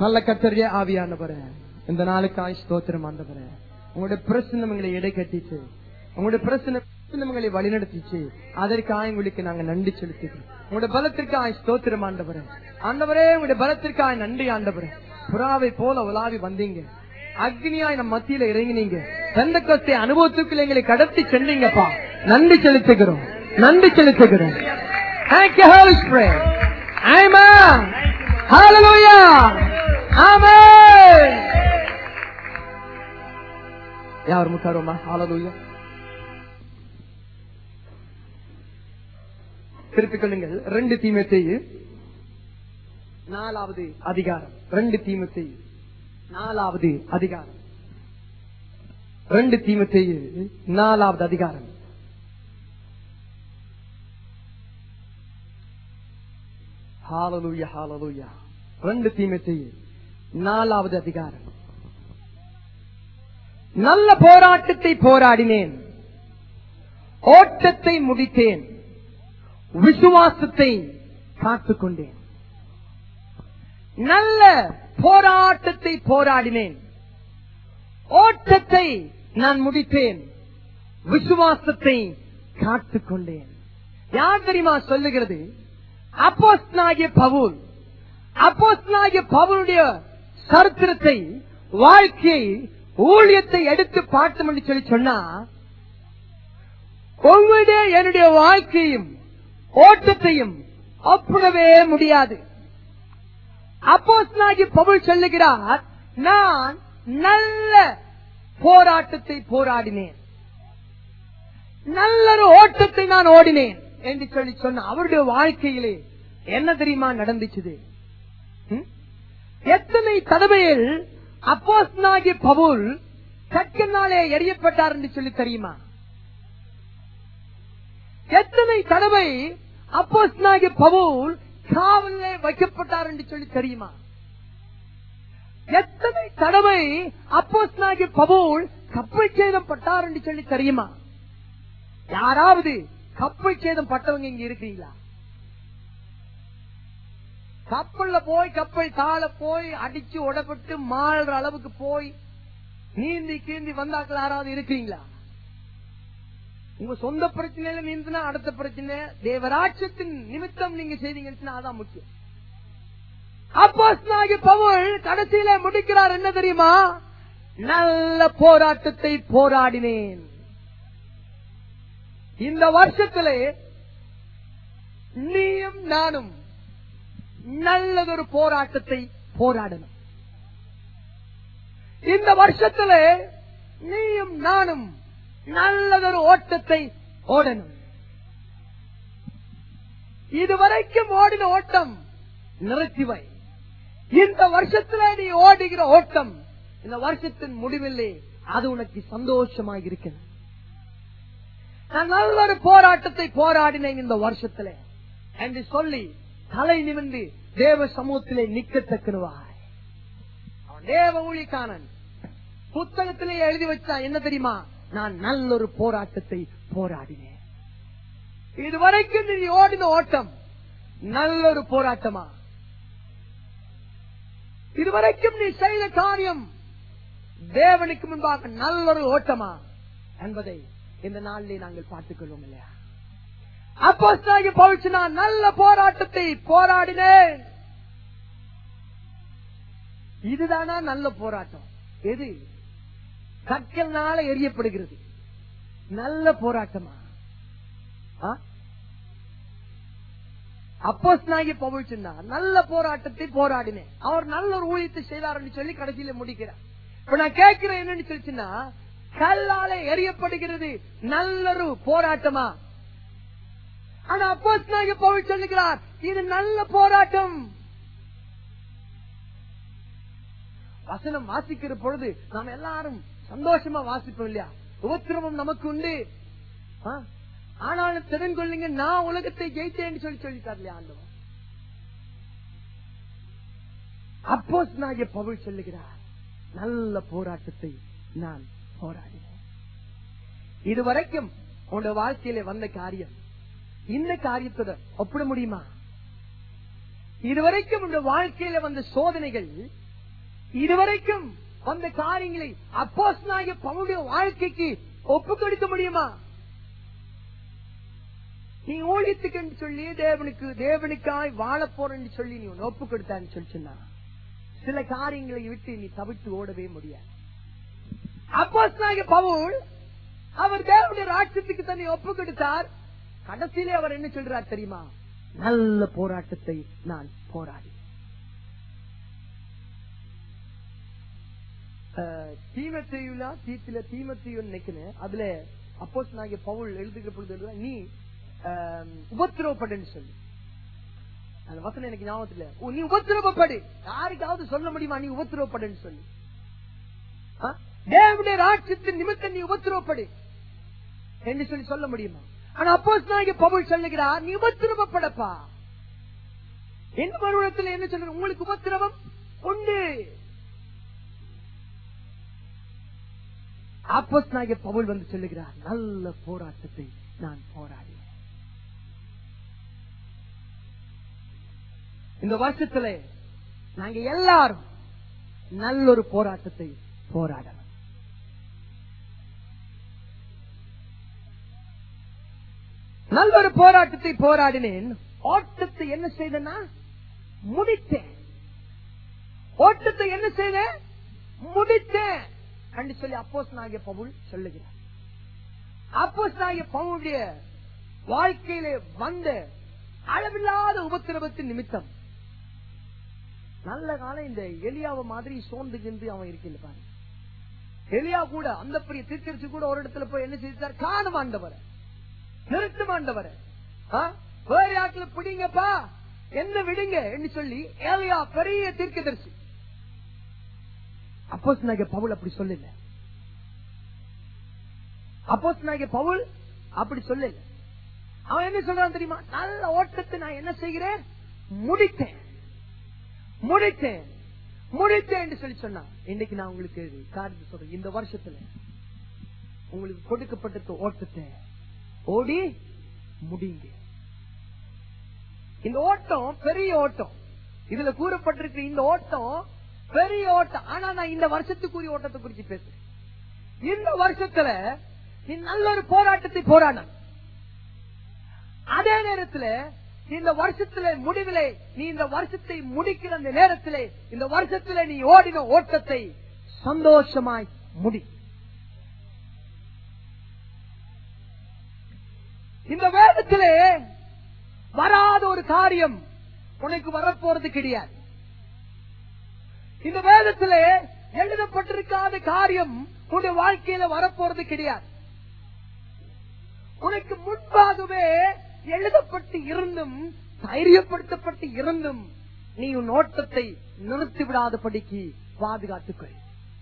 நல்ல கத்தரிய ஆவியானவரே இந்த நாளுக்காய் ஸ்தோத்திரம் ஆண்டவரே உங்களுடைய பிரசனம் எங்களை இடை கட்டிச்சு உங்களுடைய பிரசனம் பிரசனங்களை வழிநடத்திச்சு அதற்காக உங்களுக்கு நாங்க நன்றி செலுத்துகிறோம் உங்களுடைய பலத்திற்காய் ஸ்தோத்திரம் ஆண்டவரே ஆண்டவரே உங்களுடைய பலத்திற்காய் நன்றி ஆண்டவரே புறாவை போல உலாவி வந்தீங்க அக்னியாய் நம்ம மத்தியில இறங்கினீங்க எந்த கொஸ்தை அனுபவத்துக்குள்ள எங்களை கடத்தி சென்றீங்கப்பா நன்றி செலுத்துகிறோம் நன்றி செலுத்துகிறோம் Thank you, Holy Spirit. Amen. Hallelujah. Amen. யார் முட்டாரோமா ஹalleluya திருப்பிக் கொள்ளுங்கள் ரெண்டு தீமத்தை நாலாவது அதிகாரம் ரெண்டு தீமத்தை நாலாவது அதிகாரம் ரெண்டு தீமத்தை நாலாவது அதிகாரம் ஹalleluya ஹalleluya ரெண்டு தீமத்தை நாலாவது அதிகாரம் நல்ல போராட்டத்தை போராடினேன் ஓட்டத்தை முடித்தேன் விசுவாசத்தை காத்துக் கொண்டேன் நல்ல போராட்டத்தை போராடினேன் ஓட்டத்தை நான் முடித்தேன் விசுவாசத்தை காத்துக் கொண்டேன் யார் தெரியுமா சொல்லுகிறது அப்போஸ்தலனாகிய பவுல் அப்போஸ்தலனாகிய பவுலுடைய சரித்திரத்தை வாழ்க்கையை ஊழியத்தை எடுத்து பார்த்தோம் என்று சொல்லி சொன்னா உங்களுடைய என்னுடைய வாழ்க்கையும் ஓட்டத்தையும் ஒப்பிடவே முடியாது அப்போஸ்தலனாகிய பவுல் சொல்லுகிறார் நான் நல்ல போராட்டத்தை போராடினேன் நல்லொரு ஓட்டத்தை நான் ஓடினேன் என்று சொல்லி சொன்ன அவருடைய வாழ்க்கையிலே என்ன தெரியுமா நடந்துச்சுது ம்? எத்தனை தடவையில் அப்போஸ்தலனாகிய பவுல் கற்கனாலே எறியப்பட்டார் என்று சொல்லி தெரியுமா எத்தனை தடவை அப்போஸ்தலனாகிய பவுல் காவலிலே வைக்கப்பட்டார் என்று சொல்லி தெரியுமா எத்தனை தடவை அப்போஸ்தலனாகிய பவுல் கப்பல் சேதம் பட்டார் என்று சொல்லி தெரியுமா யாராவது கப்பல் சேதம் பட்டவங்க இங்க இருக்கீங்களா கப்பல்ல போய் கப்பல் தாழ போய் அடிச்சு உடப்பட்டு மாறுற அளவுக்கு போய் நீந்தி கீந்தி வந்தாக்கள் யாராவது இருக்கீங்களா உங்க சொந்த பிரச்சனையில நீந்தினா அடுத்த பிரச்சனை தேவராட்சத்தின் நிமித்தம் நீங்க செய்தீங்கன்னா அதான் முக்கியம் அப்போஸ்தலனாகிய பவுல் கடைசியில முடிக்கிறார் என்ன தெரியுமா நல்ல போராட்டத்தை போராடினேன் இந்த வருஷத்திலே நீயும் நானும் நல்லதொரு போராட்டத்தை போராடணும் இந்த வருஷத்திலே நீயும் நானும் நல்லதொரு ஓட்டத்தை ஓடணும் இதுவரைக்கும் ஓடின ஓட்டம் நிறுத்தி வை இந்த வருஷத்துல நீ ஓடுகிற ஓட்டம் இந்த வருஷத்தின் முடிவிலே அது உனக்கு சந்தோஷமாக இருக்கிறது நான் நல்ல ஒரு போராட்டத்தை போராடினேன் இந்த வருஷத்துல என்று சொல்லி தலை நிமிர்ந்து தேவ சமூகத்திலே நிக்கத்தக்கனுவாய் அவன் தேவ ஊழிக்கானன் புத்தகத்திலே எழுதி வச்சா என்ன தெரியுமா நான் நல்ல ஒரு போராட்டத்தை போராடினேன் இதுவரைக்கும் நீ ஓடின ஓட்டம் நல்ல ஒரு போராட்டமா இதுவரைக்கும் நீ செய்த காரியம் தேவனுக்கு முன்பாக நல்ல ஒரு ஓட்டமா என்பதை இந்த நாளிலே நாங்கள் பார்த்துக் கொள்வோம் இல்லையா அப்போஸ்தலனாகிய பவுல் சொன்னார், நல்ல போராட்டத்தை போராடினேன் இதுதானா நல்ல போராட்டம் எது கற்கள்னால எரியப்படுகிறது நல்ல போராட்டமா அப்போஸ்தலனாகிய பவுல் சொன்னார் நல்ல போராட்டத்தை போராடினேன் அவர் நல்ல ஒரு ஊழியத்தை செய்தார் என்று சொல்லி கடைசியில முடிக்கிறார் இப்ப நான் கேட்கிறேன் என்னன்னு சொல்லிச்சுன்னா கல்லால எரியப்படுகிறது நல்லொரு போராட்டமா ஆனா அப்போஸ்தலனாகிய பவுல் சொல்லுகிறார் இது நல்ல போராட்டம் வசனம் வாசிக்கிற பொழுது நாம் எல்லாரும் சந்தோஷமா வாசிப்போம் இல்லையா உபத்திரவம் நமக்கு உண்டு ஆ? ஆனாலும் திறன் கொள்ளுங்க நான் உலகத்தை ஜெயித்தேன்னு சொல்லி சொல்லிட்டார் இல்லையா ஆண்டவர் அப்போஸ் பவுல் சொல்லுகிறார் நல்ல போராட்டத்தை நான் போராடினேன் இதுவரைக்கும் உன்னோட வாழ்க்கையில வந்த காரியம் இந்த காரியத்தோட ஒப்பிட முடியுமா இதுவரைக்கும் உங்க வாழ்க்கையில வந்த சோதனைகள் இதுவரைக்கும் வந்த காரியங்களை அப்போஸ் பவுனுடைய வாழ்க்கைக்கு ஒப்பு கொடுக்க முடியுமா நீ ஊழியத்துக்கு சொல்லி தேவனுக்கு தேவனுக்காய் வாழ போறேன்னு சொல்லி நீ உன்னை ஒப்பு கொடுத்தான்னு சொல்லி சொன்னா சில காரியங்களை விட்டு நீ தவிர்த்து ஓடவே முடியாது அப்போஸ் பவுல் அவர் தேவனுடைய ராட்சத்துக்கு தன்னை ஒப்பு கொடுத்தார் கடைசியிலே அவர் என்ன சொல்றார் தெரியுமா நல்ல போராட்டத்தை நான் போராடி தீமத்தையுலா தீத்துல தீமத்தையும் நினைக்கிறேன் அதுல அப்போஸ் நாங்க பவுல் எழுதுகிற பொழுது எழுதுறா, நீ ஆம், உபத்திரவப்படுன்னு சொல்லி அந்த வசனம் எனக்கு ஞாபகத்துல இல்ல. ஓ, நீ உபத்திரவப்படு யாருக்காவது சொல்ல முடியுமா நீ உபத்திரவப்படுன்னு சொல்லி ஆ? தேவனுடைய ராட்சத்தின் நிமித்தம் நீ உபத்திரவப்படு என்று சொல்லி சொல்ல முடியுமா ஆனா அப்போஸ் நாங்க பவுல் சொல்லுகிறார் நீ உபத்திரவப்படப்பா எந்த மறுபடத்தில் என்ன சொல்ற உங்களுக்கு உபத்திரவம் உண்டு அப்போஸ் நாங்க பவுல் வந்து சொல்லுகிறார் நல்ல போராட்டத்தை நான் போராடினேன் இந்த வருஷத்துல நாங்க எல்லாரும் நல்ல ஒரு போராட்டத்தை போராடணும் நல்ல ஒரு போராட்டத்தை போராடினேன் ஓட்டத்தை என்ன செய்தேன்னா முடித்தேன் ஓட்டத்தை என்ன செய்தேன் முடித்தேன் என்று சொல்லி அப்போஸ் நாகிய பவுல் சொல்லுகிறார் அப்போஸ் நாகிய பவுலுடைய வாழ்க்கையிலே வந்த அளவில்லாத உபத்திரவத்தின் நிமித்தம் நல்ல காலம் இந்த எலியாவை மாதிரி சோர்ந்து கிந்து அவன் இருக்கல பாரு எலியா கூட அந்த பெரிய தீர்க்கரிசி கூட ஒரு இடத்துல போய் என்ன செய்தார் காணும் ஆண்டவரை நிறுத்தும் ஆண்டவரை ஆ? வேற ஆட்களை பிடிங்கப்பா என்ன விடுங்க என்று சொல்லி ஏலியா பெரிய தீர்க்கதரிசி அப்போஸ் நாயக பவுல் அப்படி சொல்லல அப்போஸ் நாயக பவுல் அப்படி சொல்லல அவன் என்ன சொல்றான் தெரியுமா நல்ல ஓட்டத்தை நான் என்ன செய்கிறேன் முடித்தேன் முடித்தேன் முடித்தேன் என்று சொல்லி சொன்னான் இன்னைக்கு நான் உங்களுக்கு காரியத்தை சொல்றேன் இந்த வருஷத்துல உங்களுக்கு கொடுக்கப்பட்ட ஓட்டத்தை ஓடி முடிங்க இந்த ஓட்டம் பெரிய ஓட்டம் இதுல கூறப்பட்டிருக்கிற இந்த ஓட்டம் பெரிய ஓட்டம் ஆனா நான் இந்த வருஷத்துக்குரிய ஓட்டத்தை குறிச்சு பேசுறேன் இந்த வருஷத்துல நீ நல்ல ஒரு போராட்டத்தை போராட அதே நேரத்துல இந்த வருஷத்துல முடிவிலே நீ இந்த வருஷத்தை முடிக்கிற அந்த நேரத்திலே இந்த வருஷத்துல நீ ஓடின ஓட்டத்தை சந்தோஷமாய் முடி இந்த வேதத்திலே வராத ஒரு காரியம் உனக்கு வரப்போறது கிடையாது இந்த வேதத்திலே எழுதப்பட்டிருக்காத காரியம் உன்னுடைய வாழ்க்கையில வரப்போறது கிடையாது உனக்கு முன்பாகவே எழுதப்பட்டு இருந்தும் தைரியப்படுத்தப்பட்டு இருந்தும் நீ உன் ஓட்டத்தை நிறுத்தி விடாதபடிக்கு பாதுகாத்துக்கொள்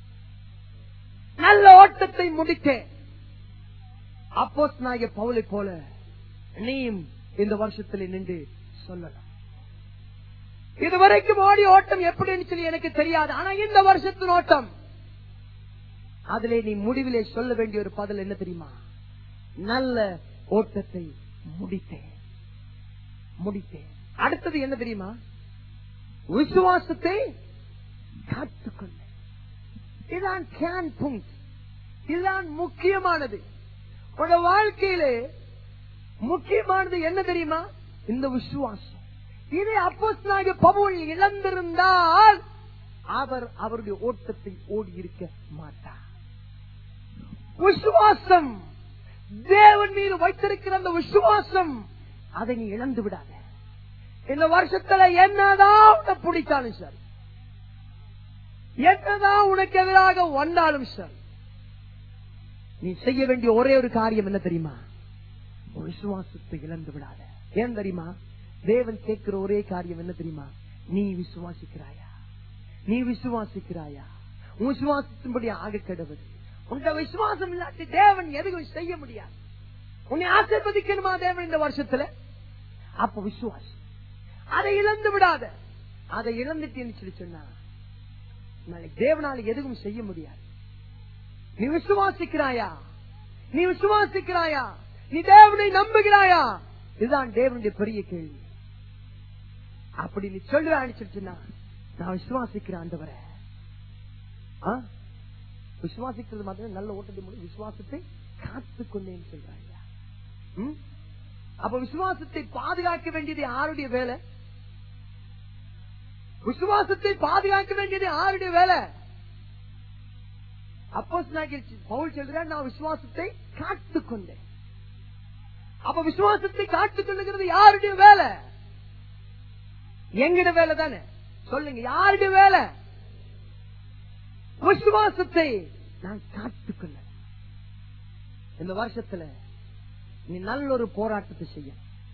நல்ல ஓட்டத்தை முடித்தேன் அப்போஸ் நாய பவுலை போல நீயும் இந்த வருஷத்தில் நின்று சொல்லலாம் இதுவரைக்கும் ஓடி ஓட்டம் எப்படின்னு சொல்லி எனக்கு தெரியாது ஆனா இந்த வருஷத்தின் ஓட்டம் அதிலே நீ முடிவிலே சொல்ல வேண்டிய ஒரு பதில் என்ன தெரியுமா நல்ல ஓட்டத்தை முடித்தேன் முடித்தேன் அடுத்தது என்ன தெரியுமா விசுவாசத்தை காத்துக்கொள்ள இதுதான் கேன் புங்க் இதுதான் முக்கியமானது உங்க வாழ்க்கையிலே முக்கியமானது என்ன தெரியுமா இந்த விசுவாசம் இதை அப்போஸ் பவுல் இழந்திருந்தால் அவர் அவருடைய ஓட்டத்தை ஓடி இருக்க மாட்டார் விசுவாசம் தேவன் மீது வைத்திருக்கிற அந்த விசுவாசம் அதை நீ இழந்து விடாத இந்த வருஷத்துல என்னதான் உன்னை பிடித்தாலும் சரி என்னதான் உனக்கு எதிராக வந்தாலும் சரி நீ செய்ய வேண்டிய ஒரே ஒரு காரியம் என்ன தெரியுமா உன் விசுவாசத்தை இழந்து விடாத ஏன் தெரியுமா தேவன் கேட்கிற ஒரே காரியம் என்ன தெரியுமா நீ விசுவாசிக்கிறாயா நீ விசுவாசிக்கிறாயா உன் விசுவாசத்தின்படி ஆக கெடுவது உன்ட விசுவாசம் இல்லாட்டி தேவன் எதுவும் செய்ய முடியாது உன்னை ஆசிர்வதிக்கணுமா தேவன் இந்த வருஷத்துல அப்ப விசுவாசம் அதை இழந்து விடாத அதை இழந்துட்டேன்னு சொல்லி சொன்னா நாளைக்கு தேவனால எதுவும் செய்ய முடியாது நீ விசுவாசிக்கிறாயா நீ விசுவாசிக்கிறாயா நீ தேவனை நம்புகிறாயா இதுதான் தேவனுடைய பெரிய கேள்வி அப்படி நீ சொல்லுறான்னு சொல்லிச்சுன்னா நான் விசுவாசிக்கிறேன் ஆண்டவரே ஆ? விசுவாசிக்கிறது மாத்திரம் நல்ல ஓட்டத்தை மூலம் விசுவாசத்தை காத்துக் கொண்டேன்னு சொல்றாங்க ம்? அப்ப விசுவாசத்தை பாதுகாக்க வேண்டியது யாருடைய வேலை விசுவாசத்தை பாதுகாக்க வேண்டியது யாருடைய வேலை அப்போ பவுல் சொல்றார் நான் விசுவாசத்தை காத்துக் கொண்டேன் அப்ப விசுவாசத்தை காத்துக் கொள்ளுகிறது யாருடைய வேலை எங்கட வேலை தானே சொல்லுங்க யாருடைய வேலை விசுவாசத்தை நான் காத்துக்கொள்ள இந்த வருஷத்துல நீ நல்ல ஒரு போராட்டத்தை செய்ய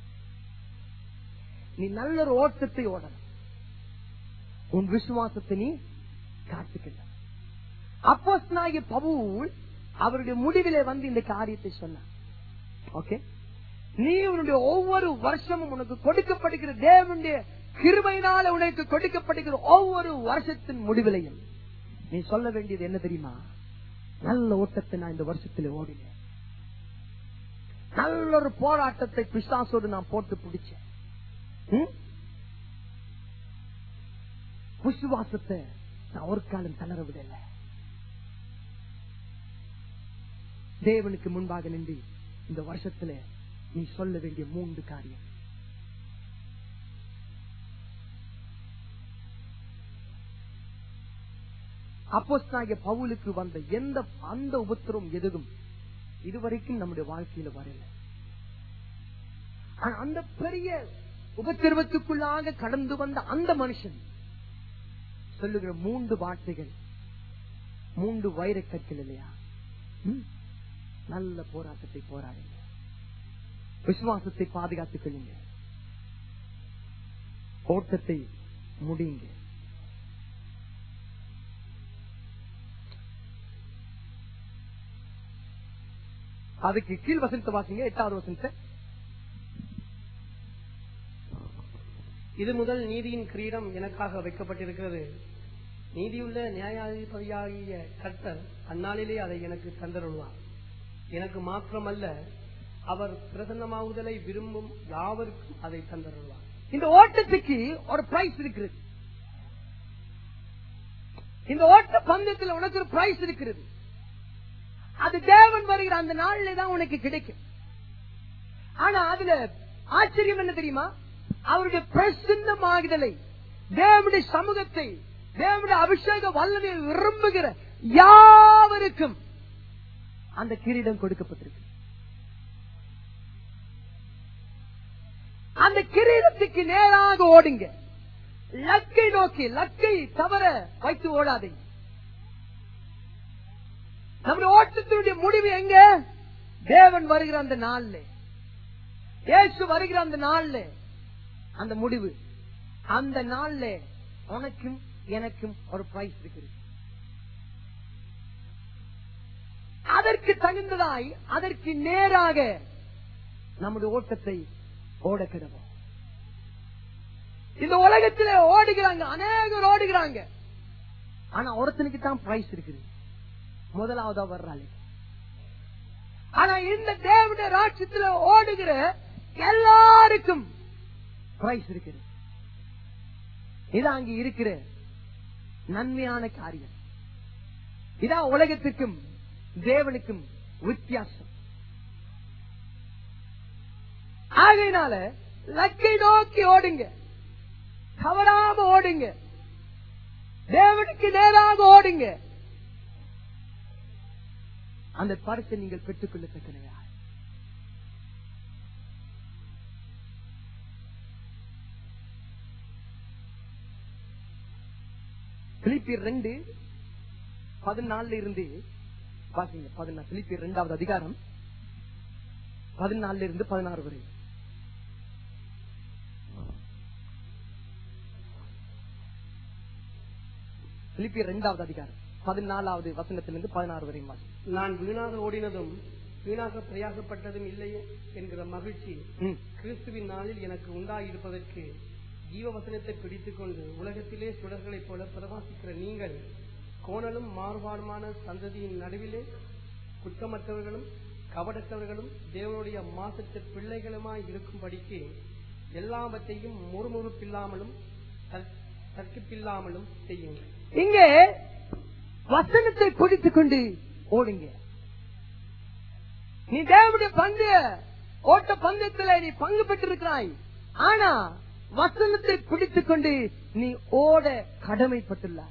நீ நல்ல ஒரு ஓட்டத்தை ஓடணும் உன் விசுவாசத்தை நீ காத்துக்கொள்ள அப்போஸ்தலனாகிய பவுல் அவருடைய முடிவிலே வந்து இந்த காரியத்தை சொன்னார் ஓகே நீ உன்னுடைய ஒவ்வொரு வருஷமும் உனக்கு கொடுக்கப்படுகிற தேவனுடைய கிருபையினால உனக்கு கொடுக்கப்படுகிற ஒவ்வொரு வருஷத்தின் முடிவிலையும் நீ சொல்ல வேண்டியது என்ன தெரியுமா நல்ல ஓட்டத்தை நான் இந்த வருஷத்துல ஓடினேன் நல்ல ஒரு போராட்டத்தை பிசாசோடு நான் போட்டு பிடிச்சேன் ம்? விசுவாசத்தை நான் ஒரு காலம் தளர விடல தேவனுக்கு முன்பாக நின்று இந்த வருஷத்துல நீ சொல்ல வேண்டிய மூன்று காரியம் அப்போஸ்தலனாகிய பவுலுக்கு வந்த எந்த அந்த உபத்திரம் எதுவும் இதுவரைக்கும் நம்முடைய வாழ்க்கையில வரல ஆனா அந்த பெரிய உபத்திரவத்துக்குள்ளாக கடந்து வந்த அந்த மனுஷன் சொல்லுகிற மூன்று வார்த்தைகள் மூன்று வைரக்கற்கள் இல்லையா ம்? நல்ல போராட்டத்தை போராடுங்க விசுவாசத்தை பாதுகாத்துக் கொள்ளுங்க ஓட்டத்தை முடியுங்க அதுக்கு கீழ் வசனத்தை வாசிங்க எட்டாவது வசனத்தை இது முதல் நீதியின் கிரீடம் எனக்காக வைக்கப்பட்டிருக்கிறது நீதியுள்ள நியாயாதிபதியாகிய கர்த்தர் அந்நாளிலே அதை எனக்கு தந்தருள்வார் எனக்கு மாத்திரமல்ல அவர் பிரசன்னமாகுதலை விரும்பும் யாவருக்கும் அதை தந்தருள்வார் இந்த ஓட்டத்துக்கு ஒரு பிரைஸ் இருக்கிறது இந்த ஓட்ட பந்தயத்தில் உனக்கு ஒரு பிரைஸ் இருக்கிறது அது தேவன் வருகிற அந்த நாள்ல தான் உனக்கு கிடைக்கும் ஆனா அதுல ஆச்சரியம் என்ன தெரியுமா அவருடைய பிரசன்னமாகுதலை தேவனுடைய சமூகத்தை தேவனுடைய அபிஷேக வல்லமை விரும்புகிற யாவருக்கும் அந்த கிரீடம் கொடுக்கப்பட்டிருக்கு அந்த கிரீடத்துக்கு நேராக ஓடுங்க லக்கை நோக்கி லக்கை தவற வைத்து ஓடாதீங்க நம்முடைய ஓட்டத்தினுடைய முடிவு எங்க தேவன் வருகிற அந்த நாள்ல இயேசு வருகிற அந்த நாள்ல அந்த முடிவு அந்த நாள்ல உனக்கும் எனக்கும் ஒரு பிரைஸ் இருக்குது அதற்கு தகுந்ததாய் அதற்கு நேராக நம்முடைய ஓட்டத்தை ஓட கிடவோம் இந்த உலகத்திலே ஓடுகிறாங்க அநேகர் ஓடுகிறாங்க ஆனா ஒருத்தனுக்கு தான் பிரைஸ் இருக்குது முதலாவதா வர்றாள் ஆனா இந்த தேவனுடைய ராட்சத்துல ஓடுகிற எல்லாருக்கும் பிரைஸ் இருக்குது இது அங்க இருக்கிற நன்மையான காரியம் இதான் உலகத்துக்கும் தேவனுக்கும் வித்தியாசம் ஆகையினால லக்கை நோக்கி ஓடுங்க தவறாம ஓடுங்க தேவனுக்கு நேராக ஓடுங்க அந்த பரிசை நீங்கள் பெற்றுக்கொள்ளத்தக்கனையா பிலிப்பியர் ரெண்டு பதினாலுல இருந்து பாத்தீங்க பதினாறு பிலிப்பியர் ரெண்டாவது அதிகாரம் பதினாலுல இருந்து பதினாறு வரை பிலிப்பியர் ரெண்டாவது அதிகாரம் பதினாலாவது வசனத்திலிருந்து பதினாறு வரை வாசி நான் வீணாக ஓடினதும் வீணாக பிரயாசப்பட்டதும் இல்லையே என்கிற மகிழ்ச்சி ம். கிறிஸ்துவின் நாளில் எனக்கு உண்டாயிருப்பதற்கு ஜீவவசனத்தை பிடித்துக் கொண்டு உலகத்திலே சுடர்களைப் போல பிரகாசிக்கிற நீங்கள் கோணலும் மாறுபாடுமான சந்ததியின் நடுவிலே குற்றமற்றவர்களும் கவடத்தவர்களும் தேவனுடைய மாசற்ற பிள்ளைகளுமாய் இருக்கும்படிக்கு எல்லாவற்றையும் முறுமுறுப்பில்லாமலும் தர்- தர்க்கிப்பில்லாமலும் செய்யுங்கள் இங்கே வசனத்தை பிடித்துக் கொண்டு ஓடுங்க நீ தேவனுடைய பந்து ஓட்ட பந்தயத்துல நீ பங்கு பெற்றிருக்கிறாய் ஆனா வசனத்தை பிடித்துக் கொண்டு நீ ஓட கடமைப்பட்டுள்ளாய்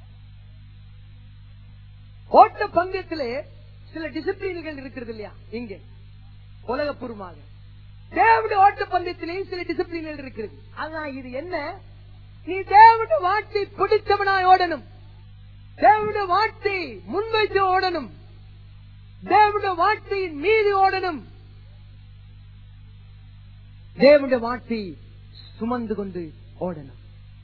ஓட்ட பந்தயத்திலே சில டிசிப்ளின்கள் இருக்கிறது இல்லையா இங்க உலகப்பூர்வமாக தேவனுடைய ஓட்ட பந்தயத்திலேயும் சில டிசிப்ளின்கள் இருக்கிறது ஆனா இது என்ன நீ தேவனுடைய வாட்டை பிடித்தவனாய் ஓடணும் தேவனுடைய வாட்டை முன்வைத்து ஓடணும் தேவனுடைய வார்த்தையின் மீது ஓடணும் தேவனுடைய வார்த்தை சுமந்து கொண்டு ஓடணும்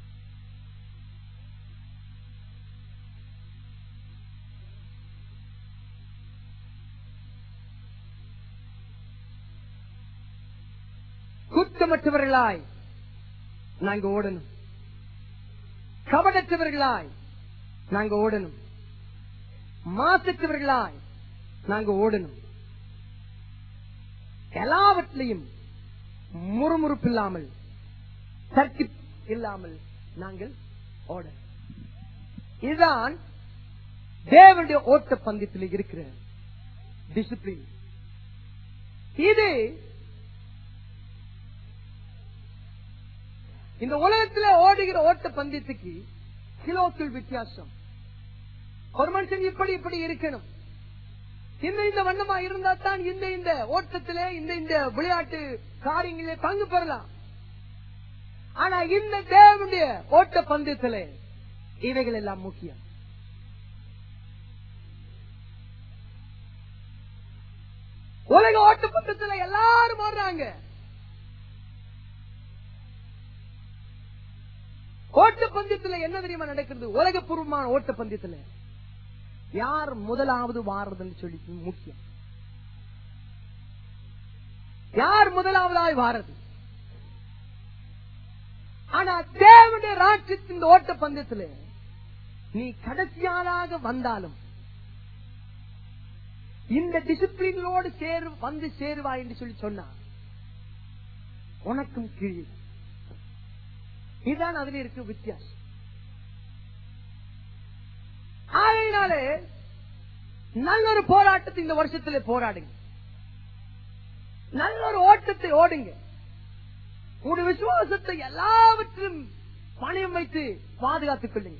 குற்றமற்றவர்களாய் நாங்க ஓடணும் கபடற்றவர்களாய் நாங்க ஓடணும் மாசற்றவர்களாய் நாங்க ஓடணும் எல்லாவற்றிலையும் முறுமுறுப்பு இல்லாமல் தர்க்கி இல்லாமல் நாங்கள் ஓட இதுதான் தேவனுடைய ஓட்ட பந்தயத்தில் இருக்கிற டிசிப்ளின் இது இந்த உலகத்துல ஓடுகிற ஓட்ட பந்தயத்துக்கு கிலோக்கள் வித்தியாசம் ஒரு மனுஷன் இப்படி இப்படி இருக்கணும் இந்த இந்த வண்ணமா இருந்தா தான் இந்த இந்த ஓட்டத்திலே இந்த இந்த விளையாட்டு காரியங்களே பங்கு பெறலாம் ஆனா இந்த தேவனுடைய ஓட்ட பந்தயத்திலே இவைகள் எல்லாம் முக்கியம் உலக ஓட்ட பந்தயத்துல எல்லாரும் ஓடுறாங்க ஓட்ட பந்தயத்துல என்ன தெரியுமா நடக்கிறது உலகப்பூர்வமான ஓட்ட பந்தயத்துல யார் முதலாவது வாரதுன்னு சொல்லி முக்கியம் யார் முதலாவதாய் வாரது ஆனா தேவனுடைய ராட்சியத்தின் இந்த ஓட்ட பந்தயத்துல நீ கடைசியாளாக வந்தாலும் இந்த டிசிப்ளினோடு சேரு வந்து சேருவா என்று சொல்லி சொன்னா உனக்கும் கீழ் இதுதான் அதுல இருக்கு வித்தியாசம் ஆகையினாலே நல்ல ஒரு போராட்டத்தை இந்த வருஷத்துல போராடுங்க நல்ல ஒரு ஓட்டத்தை ஓடுங்க உங்களுடைய விசுவாசத்தை எல்லாவற்றிலும் பணியம் வைத்து பாதுகாத்துக் கொள்ளுங்க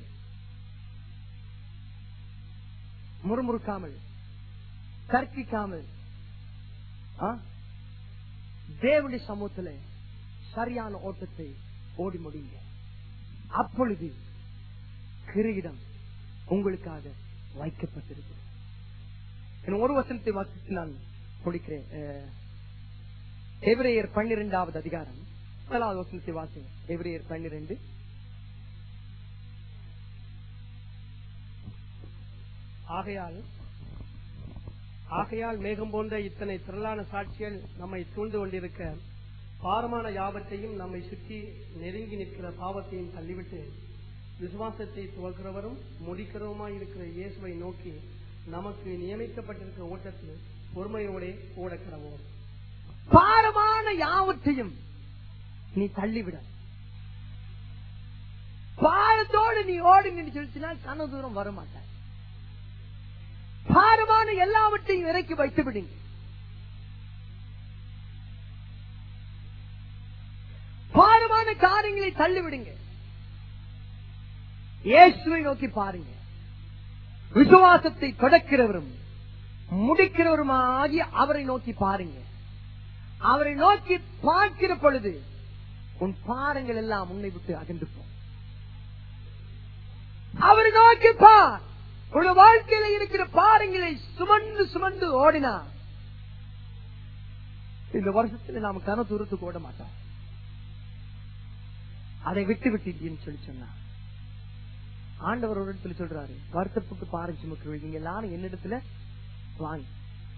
முறுமுறுக்காமல் கற்பிக்காமல் ஆ? தேவனுடைய சமூகத்துல சரியான ஓட்டத்தை ஓடி முடியுங்க அப்பொழுது கிரீடம் உங்களுக்காக வைக்கப்பட்டிருக்கு இன்னும் ஒரு வசனத்தை வாசித்து நான் முடிக்கிறேன் அஹ், எபிரேயர் பன்னிரெண்டாவது அதிகாரம் முதலாவது வசனத்தை வாசிங்க எபிரேயர் பன்னிரெண்டு ஆகையால் ஆகையால் மேகம் போன்ற இத்தனை திரளான சாட்சிகள் நம்மை சூழ்ந்து கொண்டிருக்க பாரமான யாவற்றையும் நம்மை சுற்றி நெருங்கி நிற்கிற பாவத்தையும் தள்ளிவிட்டு விசுவாசத்தை துவக்கிறவரும் முடிக்கிறவருமாய் இருக்கிற இயேசுவை நோக்கி நமக்கு நியமிக்கப்பட்டிருக்கிற ஓட்டத்தில் பொறுமையோடே ஓடக்கிறவோம் பாரமான யாவற்றையும் நீ தள்ளிவிட பாரத்தோடு நீ ஓடுங்கன்னு சொல்லிச்சுன்னா கன தூரம் வர மாட்டாய் பாரமான எல்லாவற்றையும் இறக்கி வைத்து விடுங்க பாரமான காரியங்களை தள்ளிவிடுங்க இயேசுவை நோக்கி பாருங்க விசுவாசத்தை தொடக்கிறவரும் முடிக்கிறவருமாகிய அவரை நோக்கி பாருங்க அவரை நோக்கி பார்க்கிற பொழுது உன் பாரங்கள் எல்லாம் உன்னை விட்டு அகன்று போ அவரை நோக்கி பார் உன் வாழ்க்கையில இருக்கிற பாரங்களை சுமந்து சுமந்து ஓடினா இந்த வருஷத்துல நாம கன தூரத்துக்கு ஓட மாட்டோம் அதை விட்டு விட்டீங்கன்னு சொல்லி சொன்னா ஆண்டவர் ஒரு இடத்துல சொல்றாரு வருத்தப்பட்டு பாரம் சுமக்கு நீங்க எல்லாரும் என்னிடத்துல வாங்க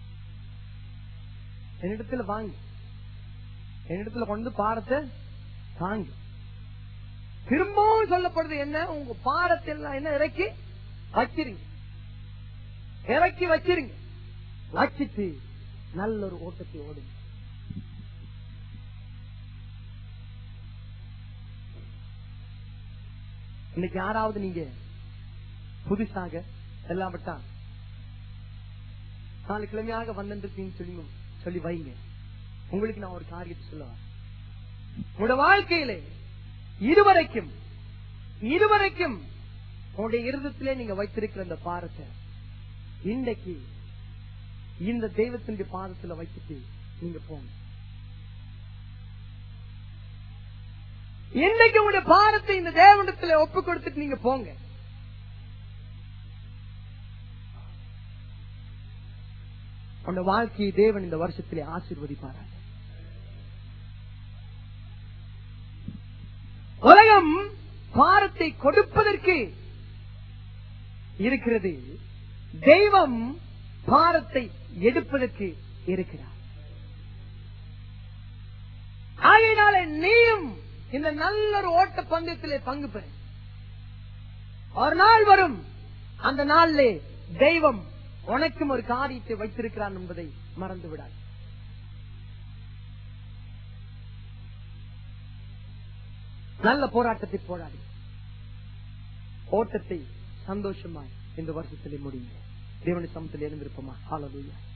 என்னிடத்துல வாங்க என்னிடத்துல கொண்டு பாரத்தை தாங்க திரும்பவும் சொல்லப்படுது என்ன உங்க பாரத்தை எல்லாம் என்ன இறக்கி வச்சிருங்க இறக்கி வச்சிருங்க வச்சிட்டு நல்ல ஒரு ஓட்டத்தை ஓடுங்க இன்னைக்கு யாராவது நீங்க புதுசாக எல்லாம் விட்டான் நாலு கிழமையாக வந்திருக்கீங்கன்னு சொல்லி சொல்லி வைங்க உங்களுக்கு நான் ஒரு காரியத்தை சொல்லுவேன் உங்களோட வாழ்க்கையிலே இதுவரைக்கும் இதுவரைக்கும் உங்களுடைய இருதத்திலே நீங்க வைத்திருக்கிற அந்த பாரத்தை இன்றைக்கு இந்த தெய்வத்தினுடைய பாதத்துல வைத்துட்டு நீங்க போங்க இன்னைக்கு உங்களுடைய பாரத்தை இந்த தேவனத்துல ஒப்பு கொடுத்துட்டு நீங்க போங்க உங்க வாழ்க்கையை தேவன் இந்த வருஷத்திலே ஆசீர்வதிப்பாராங்க உலகம் பாரத்தை கொடுப்பதற்கு இருக்கிறது தெய்வம் பாரத்தை எடுப்பதற்கு இருக்கிறார் ஆகையினால நீயும் இந்த நல்ல ஒரு ஓட்ட பந்தயத்திலே பங்கு பெற ஒரு நாள் வரும் அந்த நாளிலே தெய்வம் உனக்கும் ஒரு காரியத்தை வைத்திருக்கிறான் என்பதை மறந்து விடாது நல்ல போராட்டத்தை போராடி ஓட்டத்தை சந்தோஷமாய் இந்த வருஷத்திலே முடியுங்க தேவனுடைய சமத்தில் இருந்திருப்போமா ஹalleluya